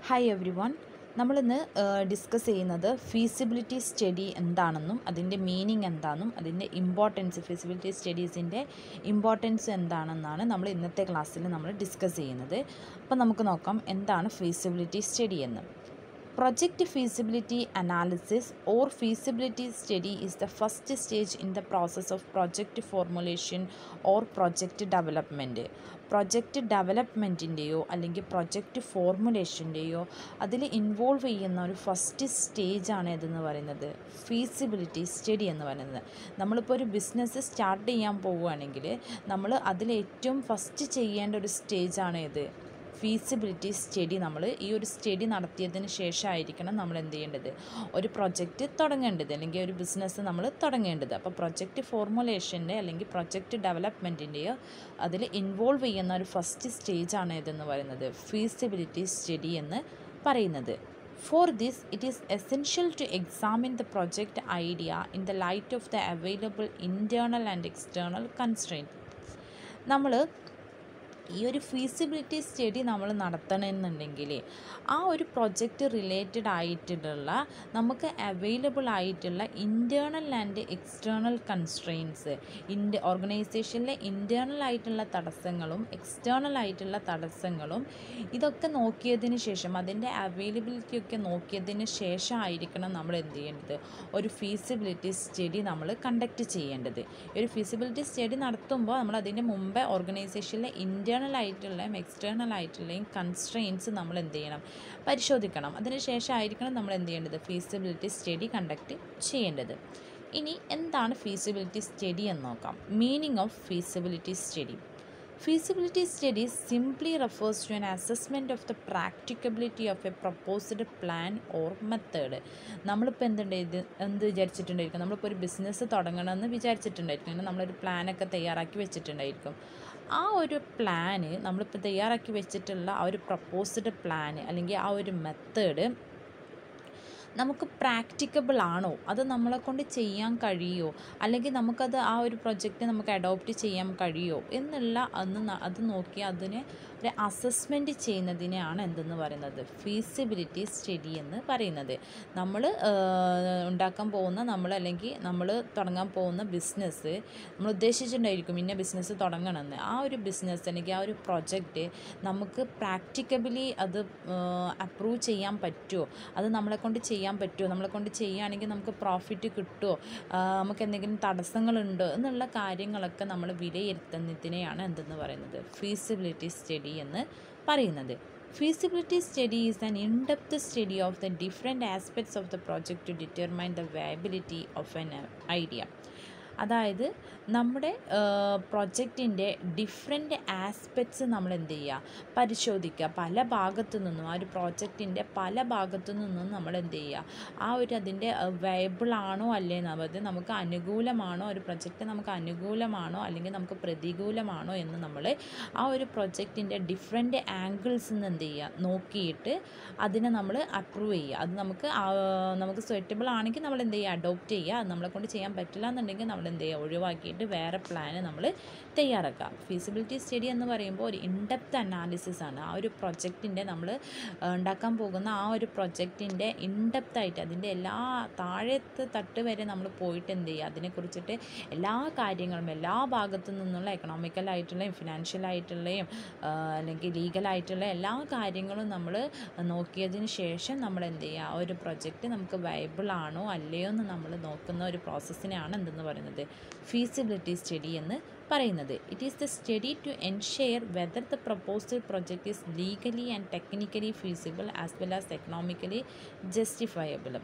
Hi everyone നമ്മളിന്ന് discuss ചെയ്യുന്നത് feasibility study എന്താണെന്നും അതിൻ്റെ മീനിങ് എന്താണെന്നും അതിൻ്റെ ഇമ്പോർട്ടൻസ് ഫീസിബിലിറ്റി സ്റ്റഡീസിൻ്റെ ഇമ്പോർട്ടൻസ് എന്താണെന്നാണ് നമ്മൾ ഇന്നത്തെ ക്ലാസ്സിൽ നമ്മൾ ഡിസ്കസ് ചെയ്യുന്നത് അപ്പോൾ നമുക്ക് നോക്കാം എന്താണ് ഫീസിബിലിറ്റി സ്റ്റഡി എന്ന് Project feasibility analysis or feasibility study is the first stage in the process of project formulation or project development. Project ഡെവലപ്മെൻറ്റിൻ്റെയോ അല്ലെങ്കിൽ പ്രൊജക്റ്റ് ഫോർമുലേഷൻ്റെയോ അതിൽ ഇൻവോൾവ് ചെയ്യുന്ന ഒരു ഫസ്റ്റ് സ്റ്റേജാണ് ഇതെന്ന് പറയുന്നത് ഫീസിബിലിറ്റി സ്റ്റഡി എന്ന് പറയുന്നത് നമ്മളിപ്പോൾ ഒരു ബിസിനസ് സ്റ്റാർട്ട് ചെയ്യാൻ പോവുകയാണെങ്കിൽ നമ്മൾ അതിൽ ഏറ്റവും ഫസ്റ്റ് ചെയ്യേണ്ട ഒരു സ്റ്റേജാണ് ഇത് ഫീസിബിലിറ്റി സ്റ്റഡി നമ്മൾ ഈ ഒരു സ്റ്റഡി നടത്തിയതിന് ശേഷമായിരിക്കണം നമ്മൾ എന്ത് ചെയ്യേണ്ടത് ഒരു പ്രൊജക്റ്റ് തുടങ്ങേണ്ടത് അല്ലെങ്കിൽ ഒരു ബിസിനസ് നമ്മൾ തുടങ്ങേണ്ടത് അപ്പോൾ പ്രൊജക്റ്റ് ഫോർമുലേഷൻ്റെ അല്ലെങ്കിൽ പ്രൊജക്റ്റ് ഡെവലപ്മെൻറ്റിൻ്റെയോ അതിൽ ഇൻവോൾവ് ചെയ്യുന്ന ഒരു ഫസ്റ്റ് സ്റ്റേജാണ് ഇതെന്ന് പറയുന്നത് ഫീസിബിലിറ്റി സ്റ്റഡി എന്ന് പറയുന്നത് For this, it is essential to examine the project idea in the light of the available internal and external constraints. നമ്മൾ ഈ ഒരു ഫീസിബിലിറ്റി സ്റ്റഡി നമ്മൾ നടത്തണമെന്നുണ്ടെങ്കിൽ ആ ഒരു പ്രൊജക്റ്റ് റിലേറ്റഡ് ആയിട്ടുള്ള നമുക്ക് അവൈലബിൾ ആയിട്ടുള്ള ഇൻറ്റേർണൽ ആൻഡ് എക്സ്റ്റേണൽ കൺസ്ട്രെയിൻസ് ഇൻ്റെ ഓർഗനൈസേഷനിലെ ഇൻറ്റേർണൽ ആയിട്ടുള്ള തടസ്സങ്ങളും എക്സ്റ്റേണൽ ആയിട്ടുള്ള തടസ്സങ്ങളും ഇതൊക്കെ നോക്കിയതിന് ശേഷം അതിൻ്റെ അവൈലബിലിറ്റി ഒക്കെ നോക്കിയതിന് ശേഷമായിരിക്കണം നമ്മൾ എന്ത് ചെയ്യേണ്ടത് ഒരു ഫീസിബിലിറ്റി സ്റ്റഡി നമ്മൾ കണ്ടക്ട് ചെയ്യേണ്ടത് ഈ ഒരു ഫീസിബിലിറ്റി സ്റ്റഡി നടത്തുമ്പോൾ നമ്മൾ അതിൻ്റെ മുമ്പേ ഓർഗനൈസേഷനിലെ ഇൻറ്റേർണൽ ആയിട്ടുള്ളതും എക്സ്റ്റേണൽ ആയിട്ടുള്ളതും കൺസ്ട്രെയിൻസ് നമ്മൾ എന്ത് ചെയ്യണം പരിശോധിക്കണം അതിന് ശേഷമായിരിക്കണം നമ്മൾ എന്ത് ചെയ്യേണ്ടത് ഫീസിബിലിറ്റി സ്റ്റഡി കണ്ടക്ട് ചെയ്യേണ്ടത് ഇനി എന്താണ് ഫീസിബിലിറ്റി സ്റ്റഡി എന്ന് നോക്കാം meaning of feasibility study feasibility study simply refers to an assessment of the practicability of a proposed plan or method നമ്മളിപ്പോൾ എന്തുണ്ട് ഇത് എന്ത് വിചാരിച്ചിട്ടുണ്ടായിരിക്കും നമ്മളിപ്പോൾ ഒരു ബിസിനസ് തുടങ്ങണമെന്ന് വിചാരിച്ചിട്ടുണ്ടായിരിക്കും അങ്ങനെ നമ്മളൊരു പ്ലാനൊക്കെ തയ്യാറാക്കി വെച്ചിട്ടുണ്ടായിരിക്കും ആ ഒരു പ്ലാന് നമ്മളിപ്പോൾ തയ്യാറാക്കി വെച്ചിട്ടുള്ള ആ ഒരു പ്രപ്പോസ്ഡ് പ്ലാൻ അല്ലെങ്കിൽ ആ ഒരു മെത്തേഡ് നമുക്ക് പ്രാക്ടിക്കബിൾ ആണോ അത് നമ്മളെ കൊണ്ട് ചെയ്യാൻ കഴിയുമോ അല്ലെങ്കിൽ നമുക്കത് ആ ഒരു പ്രൊജക്റ്റ് നമുക്ക് അഡോപ്റ്റ് ചെയ്യാൻ കഴിയുമോ എന്നുള്ള അന്ന് അത് നോക്കി അതിനെ ഒരു അസസ്മെൻറ്റ് ചെയ്യുന്നതിനെയാണ് എന്തെന്ന് പറയുന്നത് ഫീസിബിലിറ്റി സ്റ്റഡി എന്ന് പറയുന്നത് നമ്മൾ ഉണ്ടാക്കാൻ പോകുന്ന നമ്മൾ അല്ലെങ്കിൽ നമ്മൾ തുടങ്ങാൻ പോകുന്ന ബിസിനസ് നമ്മൾ ഉദ്ദേശിച്ചിട്ടുണ്ടായിരിക്കും ഇന്ന ബിസിനസ് തുടങ്ങണമെന്ന് ആ ഒരു ബിസിനസ് അല്ലെങ്കിൽ ആ ഒരു പ്രൊജക്റ്റ് നമുക്ക് പ്രാക്ടിക്കബിലി അത് അപ്രൂവ് ചെയ്യാൻ പറ്റുമോ അത് നമ്മളെ കൊണ്ട് ചെയ്യാൻ പറ്റുമോ നമ്മളെ കൊണ്ട് ചെയ്യുകയാണെങ്കിൽ നമുക്ക് പ്രോഫിറ്റ് കിട്ടുമോ നമുക്ക് എന്തെങ്കിലും തടസ്സങ്ങളുണ്ടോ എന്നുള്ള കാര്യങ്ങളൊക്കെ നമ്മൾ വിലയിരുത്തുന്നതിനെയാണ് എന്തെന്ന് പറയുന്നത് ഫീസിബിലിറ്റി സ്റ്റഡി എന്ന് പറയുന്നത് feasibility study is an in-depth study of the different aspects of the project to determine the viability of an idea അതായത് നമ്മുടെ പ്രൊജക്റ്റിൻ്റെ ഡിഫറെൻ്റ് ആസ്പെക്ട്സ് നമ്മൾ എന്ത് ചെയ്യുക പരിശോധിക്കുക പല ഭാഗത്തു നിന്നും ആ ഒരു പ്രോജക്റ്റിൻ്റെ പല ഭാഗത്തു നിന്നും നമ്മൾ എന്ത് ചെയ്യുക ആ ഒരു അതിൻ്റെ വയബിൾ ആണോ അല്ലേ എന്നത് നമുക്ക് അനുകൂലമാണോ ഒരു പ്രൊജക്റ്റ് നമുക്ക് അനുകൂലമാണോ അല്ലെങ്കിൽ നമുക്ക് പ്രതികൂലമാണോ എന്ന് നമ്മൾ ആ ഒരു പ്രൊജക്റ്റിൻ്റെ ഡിഫറെൻ്റ് ആംഗിൾസ് നിന്ന് എന്ത് ചെയ്യുക നോക്കിയിട്ട് അതിനെ നമ്മൾ അപ്രൂവ് ചെയ്യുക അത് നമുക്ക് നമുക്ക് സ്വെറ്റബിൾ ആണെങ്കിൽ നമ്മൾ എന്ത് ചെയ്യുക അഡോപ്റ്റ് ചെയ്യുക അത് നമ്മളെ കൊണ്ട് ചെയ്യാൻ പറ്റില്ല എന്നുണ്ടെങ്കിൽ നമ്മൾ എന്ത് ചെയ്യുക ഒഴിവാക്കിയിട്ട് വേറെ പ്ലാന് നമ്മൾ തയ്യാറാക്കുക ഫീസിബിലിറ്റി സ്റ്റഡി എന്ന് പറയുമ്പോൾ ഒരു ഇൻഡെപ്ത് അനാലിസിസ് ആണ് ആ ഒരു പ്രൊജക്റ്റിൻ്റെ നമ്മൾ ഉണ്ടാക്കാൻ പോകുന്ന ആ ഒരു പ്രൊജക്റ്റിൻ്റെ ഇൻഡെപ്ത് ആയിട്ട് അതിൻ്റെ എല്ലാ താഴത്തെ തട്ട് വരെ നമ്മൾ പോയിട്ട് എന്ത് ചെയ്യുക അതിനെക്കുറിച്ചിട്ട് എല്ലാ കാര്യങ്ങളും എല്ലാ ഭാഗത്തു നിന്നുള്ള എക്കണോമിക്കലായിട്ടുള്ളതും ഫിനാൻഷ്യലായിട്ടുള്ളതും അല്ലെങ്കിൽ ലീഗലായിട്ടുള്ള എല്ലാ കാര്യങ്ങളും നമ്മൾ നോക്കിയതിന് ശേഷം നമ്മൾ എന്ത് ചെയ്യുക ആ ഒരു പ്രൊജക്റ്റ് നമുക്ക് വയബിൾ ആണോ അല്ലയോ എന്ന് നമ്മൾ നോക്കുന്ന ഒരു പ്രോസസ്സിനെയാണ് എന്തെന്ന് പറയുന്നത് ഫീസിബിലിറ്റി സ്റ്റഡി എന്ന് പറയുന്നത് it is the study to ensure whether the proposal project is legally and technically feasible as well as economically justifiable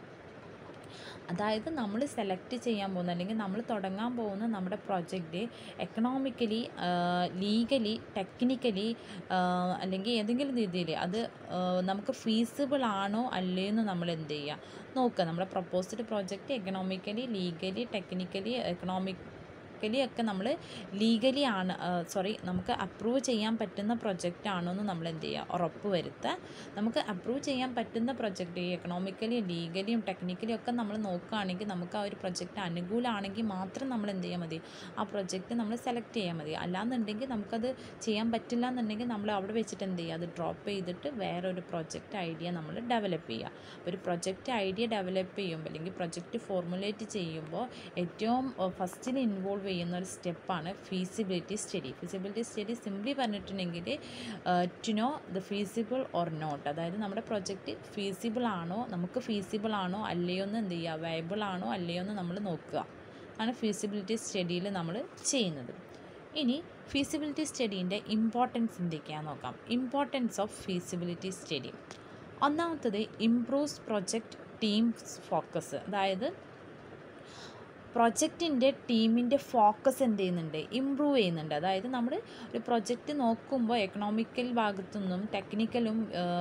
അതായത് നമ്മൾ സെലക്ട് ചെയ്യാൻ പോകുന്ന അല്ലെങ്കിൽ നമ്മൾ തുടങ്ങാൻ പോകുന്ന നമ്മുടെ പ്രൊജക്റ്റ് എക്കണോമിക്കലി ലീഗലി ടെക്നിക്കലി അല്ലെങ്കിൽ ഏതെങ്കിലും രീതിയിൽ അത് നമുക്ക് ഫീസിബിൾ ആണോ അല്ലേന്ന് നമ്മൾ എന്ത് ചെയ്യുക നോക്കുക നമ്മുടെ proposed project economically legally technically economic economically ഒക്കെ നമ്മൾ ലീഗലി ആണ് സോറി നമുക്ക് അപ്രൂവ് ചെയ്യാൻ പറ്റുന്ന പ്രൊജക്റ്റ് ആണോ എന്ന് നമ്മൾ എന്ത് ചെയ്യുക ഉറപ്പ് വരുത്തുക നമുക്ക് അപ്രൂവ് ചെയ്യാൻ പറ്റുന്ന പ്രൊജക്റ്റ് ഈ എക്കണോമിക്കലിയും ലീഗലിയും ടെക്നിക്കലിയും ഒക്കെ നമ്മൾ നോക്കുകയാണെങ്കിൽ നമുക്ക് ആ ഒരു പ്രൊജക്റ്റ് അനുകൂലമാണെങ്കിൽ മാത്രം നമ്മൾ എന്ത് ചെയ്യാൻ മതി ആ പ്രൊജക്റ്റ് നമ്മൾ സെലക്ട് ചെയ്യാൻ മതി അല്ലാന്നുണ്ടെങ്കിൽ നമുക്കത് ചെയ്യാൻ പറ്റില്ല എന്നുണ്ടെങ്കിൽ നമ്മൾ അവിടെ വെച്ചിട്ട് എന്ത് ചെയ്യുക അത് ഡ്രോപ്പ് ചെയ്തിട്ട് വേറൊരു പ്രൊജക്റ്റ് ഐഡിയ നമ്മൾ ഡെവലപ്പ് ചെയ്യുക ഒരു പ്രൊജക്റ്റ് ഐഡിയ ഡെവലപ്പ് ചെയ്യുമ്പോൾ അല്ലെങ്കിൽ പ്രൊജക്റ്റ് ഫോർമുലേറ്റ് ചെയ്യുമ്പോൾ ഏറ്റവും ഫസ്റ്റിൽ ഇൻവോൾവ് ചെയ്യുന്ന ഒരു സ്റ്റെപ്പാണ് feasibility study feasibility study simply പറഞ്ഞിട്ടുണ്ടെങ്കിൽ to know the feasible or not അതായത് നമ്മുടെ പ്രൊജക്റ്റ് ഫീസിബിൾ ആണോ നമുക്ക് ഫീസിബിൾ ആണോ അല്ലയോ എന്ന് എന്ത് ചെയ്യുക വയബിൾ ആണോ അല്ലയോ എന്ന് നമ്മൾ നോക്കുക ആണ് ഫീസിബിലിറ്റി സ്റ്റഡിയിൽ നമ്മൾ ചെയ്യുന്നത് ഇനി ഫീസിബിലിറ്റി സ്റ്റഡീൻ്റെ ഇമ്പോർട്ടൻസ് എന്തൊക്കെയാണെന്ന് നോക്കാം ഇമ്പോർട്ടൻസ് ഓഫ് ഫീസിബിലിറ്റി സ്റ്റഡി ഒന്നാമത്തത് ഇംപ്രൂവ്സ് പ്രൊജക്റ്റ് ടീംസ് ഫോക്കസ് അതായത് പ്രൊജക്റ്റിൻ്റെ ടീമിൻ്റെ ഫോക്കസ് എന്ത് ചെയ്യുന്നുണ്ട് ഇമ്പ്രൂവ് ചെയ്യുന്നുണ്ട് അതായത് നമ്മൾ ഒരു പ്രൊജക്റ്റ് നോക്കുമ്പോൾ എക്കണോമിക്കൽ ഭാഗത്തുനിന്നും ടെക്നിക്കലും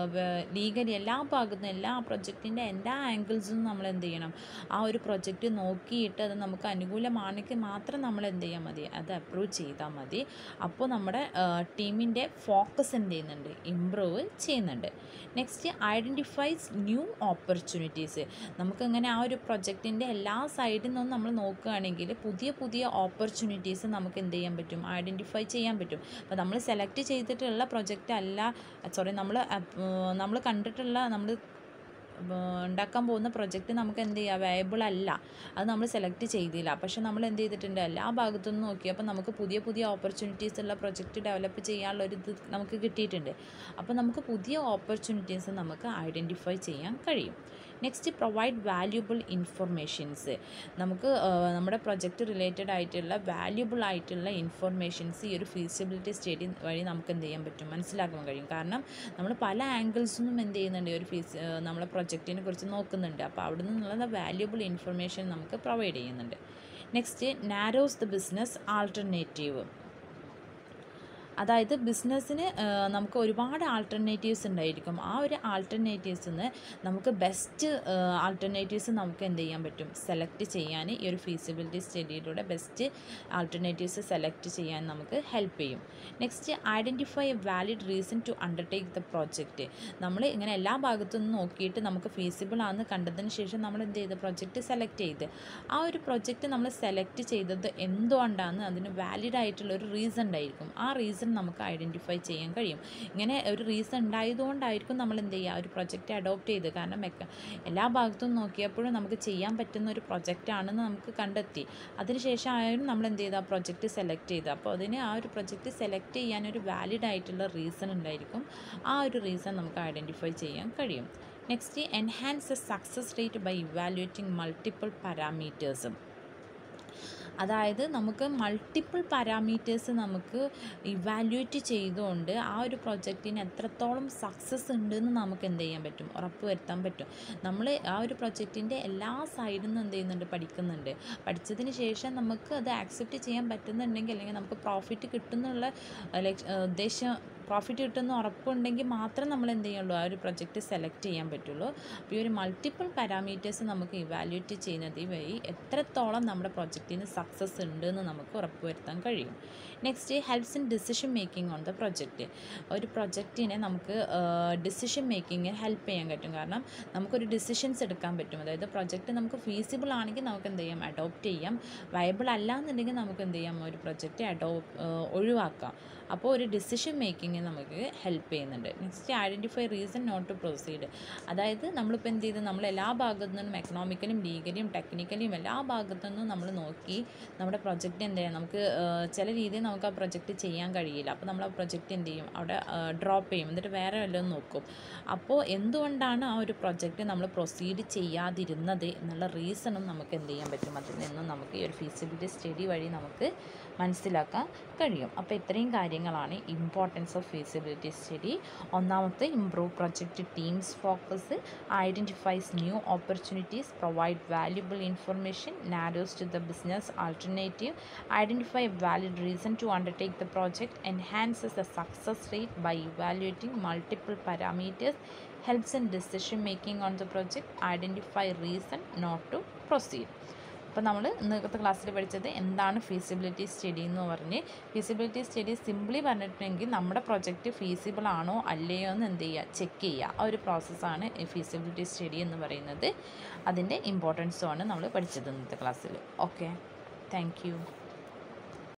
ലീഗലി എല്ലാ ഭാഗത്തുനിന്നും എല്ലാ പ്രൊജക്റ്റിൻ്റെ എല്ലാ ആംഗിൾസും നിന്നും നമ്മൾ എന്ത് ചെയ്യണം ആ ഒരു പ്രൊജക്റ്റ് നോക്കിയിട്ട് അത് നമുക്ക് അനുകൂലമാണെങ്കിൽ മാത്രം നമ്മൾ എന്ത് ചെയ്യാൻ മതി അത് അപ്രൂവ് ചെയ്താൽ മതി അപ്പോൾ നമ്മുടെ ടീമിൻ്റെ ഫോക്കസ് എന്ത് ചെയ്യുന്നുണ്ട് ഇമ്പ്രൂവ് ചെയ്യുന്നുണ്ട് നെക്സ്റ്റ് ഐഡൻറ്റിഫൈസ് ന്യൂ ഓപ്പർച്യൂണിറ്റീസ് നമുക്കിങ്ങനെ ആ ഒരു പ്രൊജക്റ്റിൻ്റെ എല്ലാ സൈഡിൽ നിന്നും നമ്മൾ നോക്കുകയാണെങ്കിൽ പുതിയ പുതിയ ഓപ്പർച്യൂണിറ്റീസ് നമുക്ക് എന്ത് ചെയ്യാൻ പറ്റും ഐഡൻറ്റിഫൈ ചെയ്യാൻ പറ്റും അപ്പോൾ നമ്മൾ സെലക്ട് ചെയ്തിട്ടുള്ള പ്രൊജക്റ്റ് അല്ല സോറി നമ്മൾ നമ്മൾ കണ്ടിട്ടുള്ള നമ്മൾ ഉണ്ടാക്കാൻ പോകുന്ന പ്രൊജക്റ്റ് നമുക്ക് എന്ത് ചെയ്യുക വയബിൾ അല്ല അത് നമ്മൾ സെലക്ട് ചെയ്തില്ല പക്ഷെ നമ്മൾ എന്ത് ചെയ്തിട്ടുണ്ട് എല്ലാ ഭാഗത്തു നിന്ന് നോക്കിയപ്പോൾ നമുക്ക് പുതിയ പുതിയ ഓപ്പർച്യൂണിറ്റീസ് ഉള്ള പ്രൊജക്റ്റ് ഡെവലപ്പ് ചെയ്യാനുള്ള ഒരു ഇത് നമുക്ക് കിട്ടിയിട്ടുണ്ട് അപ്പോൾ നമുക്ക് പുതിയ ഓപ്പർച്യൂണിറ്റീസ് നമുക്ക് ഐഡൻറ്റിഫൈ ചെയ്യാൻ കഴിയും നെക്സ്റ്റ് പ്രൊവൈഡ് വാല്യുബിൾ ഇൻഫർമേഷൻസ് നമുക്ക് നമ്മുടെ പ്രൊജക്റ്റ് റിലേറ്റഡ് ആയിട്ടുള്ള വാല്യുബിൾ ആയിട്ടുള്ള ഇൻഫർമേഷൻസ് ഈ ഒരു ഫീസിബിലിറ്റി സ്റ്റഡി വഴി നമുക്ക് എന്ത് ചെയ്യാൻ പറ്റും മനസ്സിലാക്കാൻ കഴിയും കാരണം നമ്മൾ പല ആംഗിൾസിൽ നിന്നും എന്ത് ചെയ്യുന്നുണ്ട് ഒരു ഫീസ് നമ്മളെ പ്രൊജക്റ്റിനെ കുറിച്ച് നോക്കുന്നുണ്ട് അപ്പോൾ അവിടെ നിന്നുള്ള വാല്യുബിൾ ഇൻഫർമേഷൻ നമുക്ക് പ്രൊവൈഡ് ചെയ്യുന്നുണ്ട് next narrows the business alternative അതായത് ബിസിനസ്സിന് നമുക്ക് ഒരുപാട് ആൾട്ടർനേറ്റീവ്സ് ഉണ്ടായിരിക്കും ആ ഒരു ആൾട്ടർനേറ്റീവ്സിൽ നിന്ന് നമുക്ക് ബെസ്റ്റ് ആൾട്ടർനേറ്റീവ്സ് നമുക്ക് എന്ത് ചെയ്യാൻ പറ്റും സെലക്ട് ചെയ്യാൻ ഈ ഒരു ഫീസിബിലിറ്റി സ്റ്റഡിയിലൂടെ ബെസ്റ്റ് ആൾട്ടർനേറ്റീവ്സ് സെലക്ട് ചെയ്യാൻ നമുക്ക് ഹെൽപ്പ് ചെയ്യും next identify a valid reason to undertake the project നമ്മൾ ഇങ്ങനെ എല്ലാ ഭാഗത്തു നിന്നും നോക്കിയിട്ട് നമുക്ക് ഫീസിബിൾ ആണെന്ന് കണ്ടതിന് ശേഷം നമ്മൾ എന്ത് ചെയ്ത് പ്രൊജക്റ്റ് സെലക്ട് ചെയ്ത് ആ ഒരു പ്രൊജക്റ്റ് നമ്മൾ സെലക്ട് ചെയ്തത് എന്തുകൊണ്ടാണ് അതിന് വാലിഡ് ആയിട്ടുള്ള ഒരു റീസൺ ഉണ്ടായിരിക്കും ആ റീസൺ നമുക്ക് ഐഡൻറ്റിഫൈ ചെയ്യാൻ കഴിയും ഇങ്ങനെ ഒരു റീസൺ ഉണ്ടായതുകൊണ്ടായിരിക്കും നമ്മൾ എന്ത് ചെയ്യുക ഒരു പ്രൊജക്റ്റ് അഡോപ്റ്റ് ചെയ്ത് കാരണം മെക്ക എല്ലാ ഭാഗത്തും നോക്കിയപ്പോഴും നമുക്ക് ചെയ്യാൻ പറ്റുന്ന ഒരു പ്രൊജക്റ്റ് ആണെന്ന് നമുക്ക് കണ്ടെത്തി അതിനുശേഷം ആയാലും നമ്മൾ എന്ത് ചെയ്ത് ആ പ്രൊജക്റ്റ് സെലക്ട് ചെയ്ത് അപ്പോൾ അതിന് ആ ഒരു പ്രൊജക്റ്റ് സെലക്ട് ചെയ്യാൻ ഒരു വാലിഡ് ആയിട്ടുള്ള റീസൺ ഉണ്ടായിരിക്കും ആ ഒരു റീസൺ നമുക്ക് ഐഡൻറ്റിഫൈ ചെയ്യാൻ കഴിയും next enhance the success rate by evaluating multiple പാരാമീറ്റേഴ്സും അതായത് നമുക്ക് മൾട്ടിപ്പിൾ പാരാമീറ്റേഴ്സ് നമുക്ക് ഇവാലുവേറ്റ് ചെയ്തുകൊണ്ട് ആ ഒരു പ്രൊജക്റ്റിന് എത്രത്തോളം സക്സസ് ഉണ്ടെന്ന് നമുക്ക് എന്ത് ചെയ്യാൻ പറ്റും ഉറപ്പ് വരുത്താൻ പറ്റും നമ്മൾ ആ ഒരു പ്രൊജക്റ്റിൻ്റെ എല്ലാ സൈഡിൽ നിന്ന് എന്ത് ചെയ്യുന്നുണ്ട് പഠിക്കുന്നുണ്ട് പഠിച്ചതിന് ശേഷം നമുക്ക് അത് ആക്സെപ്റ്റ് ചെയ്യാൻ പറ്റുന്നുണ്ടെങ്കിൽ അല്ലെങ്കിൽ നമുക്ക് പ്രോഫിറ്റ് കിട്ടുന്നുള്ള ഉദ്ദേശം പ്രോഫിറ്റ് കിട്ടുന്ന ഉറപ്പുണ്ടെങ്കിൽ മാത്രം നമ്മൾ എന്ത് ചെയ്യുള്ളൂ ആ ഒരു പ്രൊജക്റ്റ് സെലക്ട് ചെയ്യാൻ പറ്റുള്ളൂ അപ്പോൾ ഈ ഒരു മൾട്ടിപ്പിൾ പാരാമീറ്റേഴ്സ് നമുക്ക് ഇവാലുവേറ്റ് ചെയ്യുന്നത് വഴി എത്രത്തോളം നമ്മുടെ പ്രൊജക്റ്റിന് സക്സസ് ഉണ്ട് എന്ന് നമുക്ക് ഉറപ്പുവരുത്താൻ കഴിയും next helps in decision making on the project ഒരു പ്രൊജക്റ്റിനെ നമുക്ക് ഡിസിഷൻ മേക്കിങ്ങിന് ഹെൽപ്പ് ചെയ്യാൻ പറ്റും കാരണം നമുക്കൊരു ഡിസിഷൻസ് എടുക്കാൻ പറ്റും അതായത് പ്രൊജക്റ്റ് നമുക്ക് ഫീസിബിൾ ആണെങ്കിൽ നമുക്ക് എന്ത് ചെയ്യാം അഡോപ്റ്റ് ചെയ്യാം വയബിൾ അല്ല എന്നുണ്ടെങ്കിൽ നമുക്ക് എന്ത് ചെയ്യാം ഒരു പ്രൊജക്റ്റ് അഡോ ഒഴിവാക്കാം അപ്പോൾ ഒരു ഡിസിഷൻ മേക്കിങ്ങിന് നമുക്ക് ഹെൽപ്പ് ചെയ്യുന്നുണ്ട് next identify reason not to proceed അതായത് നമ്മളിപ്പോൾ എന്ത് ചെയ്ത് നമ്മൾ എല്ലാ ഭാഗത്തു നിന്നും എക്കണോമിക്കലും ലീഗലിയും ടെക്നിക്കലിയും എല്ലാ ഭാഗത്തു നിന്നും നമ്മൾ നോക്കി നമ്മുടെ പ്രൊജക്റ്റ് എന്ത് ചെയ്യാം നമുക്ക് ചില രീതിയിൽ നമുക്ക് ആ പ്രൊജക്റ്റ് ചെയ്യാൻ കഴിയില്ല അപ്പോൾ നമ്മൾ ആ പ്രൊജക്റ്റ് എന്ത് ചെയ്യും അവിടെ ഡ്രോപ്പ് ചെയ്യും എന്നിട്ട് വേറെ വല്ലതും നോക്കും അപ്പോൾ എന്തുകൊണ്ടാണ് ആ ഒരു പ്രൊജക്റ്റ് നമ്മൾ പ്രൊസീഡ് ചെയ്യാതിരുന്നത് എന്നുള്ള റീസണും നമുക്ക് എന്ത് ചെയ്യാൻ പറ്റും അതിൽ നിന്നും നമുക്ക് ഈ ഒരു ഫീസിബിലിറ്റി സ്റ്റഡി വഴി നമുക്ക് മനസ്സിലാക്കാൻ കഴിയും അപ്പോൾ ഇത്രയും കാര്യങ്ങളാണ് ഇമ്പോർട്ടൻസ് ഓഫ് ഫീസിബിലിറ്റി സ്റ്റഡി ഒന്നാമത്തെ improve project teams focus identifies new opportunities provide valuable information narrows to the business alternative identify valid reason to undertake the project enhances the success rate by evaluating multiple parameters helps in decision making on the project identify reason not to proceed അപ്പോൾ നമ്മൾ ഇന്നത്തെ ക്ലാസ്സിൽ പഠിച്ചത് എന്താണ് feasibility study എന്ന് പറഞ്ഞ് feasibility study simply പറഞ്ഞിട്ടുണ്ടെങ്കിൽ നമ്മുടെ പ്രൊജക്റ്റ് ഫീസിബിൾ ആണോ അല്ലയോ എന്ന് എന്ത് ചെയ്യുക ചെക്ക് ചെയ്യുക ആ ഒരു പ്രോസസ്സാണ് ഫീസിബിലിറ്റി സ്റ്റഡി എന്ന് പറയുന്നത് അതിൻ്റെ ഇമ്പോർട്ടൻസുമാണ് നമ്മൾ പഠിച്ചത് ഇന്നത്തെ ക്ലാസ്സിൽ ഓക്കെ താങ്ക് യു